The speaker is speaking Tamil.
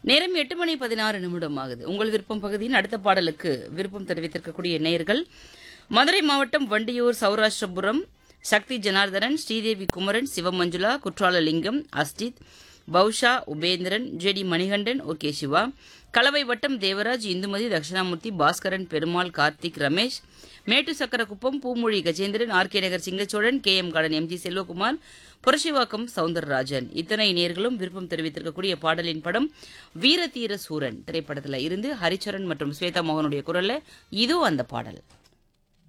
நேரம் எட்டு மணி பதினாறு நிமிடம் ஆகுது உங்கள் விருப்பம் பகுதியின் அடுத்த பாடலுக்கு விருப்பம் தெரிவித்திருக்கக்கூடிய நேயர்கள் மதுரை மாவட்டம் வண்டியூர் சௌராஷ்டிரபுரம் சக்தி ஜனார்தனன் ஸ்ரீதேவி குமரன் சிவமஞ்சுளா குற்றாலலிங்கம் அஸ்டித் பௌஷா உபேந்திரன் ஜெடி மணிகண்டன் ஓகே சிவா கலவை வட்டம் Devaraj Indumathi Dakshinamoorthy Baskaran Perumal Karthik Ramesh Mettu Sakkarakuppam Poomozhi Gajendran R K Nagar Singachozhan K M garden M G Selvakumar Purasaivakkam Soundararajan இத்தனை நேர்களும் விருப்பம் தெரிவித்திருக்கக்கூடிய பாடலின் படம் வீரதீர சூரன் திரைப்படத்துல இருந்து ஹரிச்சரன் மற்றும் ஸ்வேதா மோகனுடைய குரல்ல இதோ அந்த பாடல்